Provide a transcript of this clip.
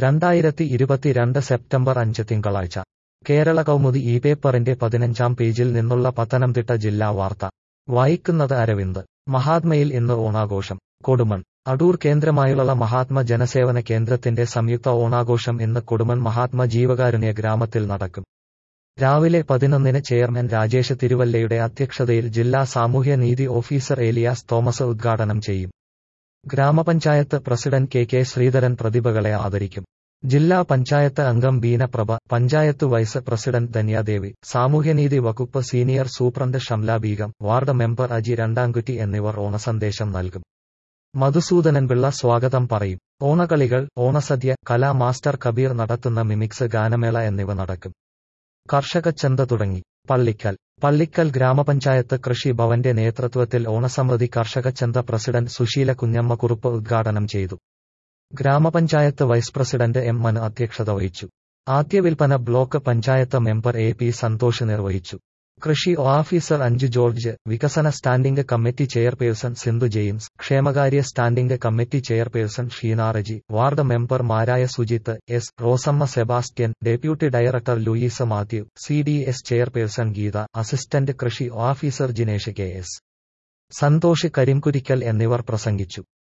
രണ്ടായിരത്തി ഇരുപത്തിരണ്ട് സെപ്റ്റംബർ അഞ്ച് തിങ്കളാഴ്ച കേരള കൗമുദി ഈ പേപ്പറിന്റെ പതിനഞ്ചാം പേജിൽ നിന്നുള്ള പത്തനംതിട്ട ജില്ലാ വാർത്ത വായിക്കുന്നത് അരവിന്ദ് മഹാത്മയിൽ ഇന്ന് ഓണാഘോഷം കൊടുമൺ അടൂർ കേന്ദ്രമായുള്ള മഹാത്മ ജനസേവന കേന്ദ്രത്തിന്റെ സംയുക്ത ഓണാഘോഷം ഇന്ന് കൊടുമൺ മഹാത്മ ജീവകാരുണ്യ ഗ്രാമത്തിൽ നടക്കും രാവിലെ പതിനൊന്നിന് ചെയർമാൻ രാജേഷ് തിരുവല്ലയുടെ അധ്യക്ഷതയിൽ ജില്ലാ സാമൂഹ്യനീതി ഓഫീസർ ഏലിയാസ് തോമസ് ഉദ്ഘാടനം ചെയ്യും ഗ്രാമപഞ്ചായത്ത് പ്രസിഡന്റ് കെ കെ ശ്രീധരൻ പ്രതിഭകളെ ആദരിക്കും ജില്ലാ പഞ്ചായത്ത് അംഗം ബീനപ്രഭ പഞ്ചായത്ത് വൈസ് പ്രസിഡന്റ് ധന്യാദേവി സാമൂഹ്യനീതി വകുപ്പ് senior superintendent Shamla Beegum ward member Aji Randamkutty എന്നിവർ ഓണസന്ദേശം നൽകും മധുസൂദനൻ പിള്ള സ്വാഗതം പറയും ഓണക്കളികൾ ഓണസദ്യ കലാ മാസ്റ്റർ കബീർ നടത്തുന്ന മിമിക്സ് ഗാനമേള എന്നിവ നടക്കും കർഷകച്ചന്ത തുടങ്ങി പള്ളിക്കൽ പള്ളിക്കൽ ഗ്രാമപഞ്ചായത്ത് കൃഷി ഭവന്റെ നേതൃത്വത്തിൽ ഓണസമൃദ്ധി കർഷകച്ചന്ത പ്രസിഡന്റ് സുശീല കുഞ്ഞമ്മക്കുറുപ്പ് ഉദ്ഘാടനം ചെയ്തു ഗ്രാമപഞ്ചായത്ത് വൈസ് പ്രസിഡന്റ് എം മനു അധ്യക്ഷത വഹിച്ചു ആദ്യ വിൽപ്പന block panchayat member A P Santhosh നിർവഹിച്ചു കൃഷി ഓഫീസർ അഞ്ജു ജോർജ് വികസന standing committee chairperson Sindhu James ക്ഷേമകാര്യ standing committee chairperson Sheenaraji ward മെമ്പർമാരായ Sujith S Rosamma Sebastian deputy director Louis Mathew C D S chairperson Geetha assistant കൃഷി officer Jinesh K S Santhosh Karimkurikkal എന്നിവർ പ്രസംഗിച്ചു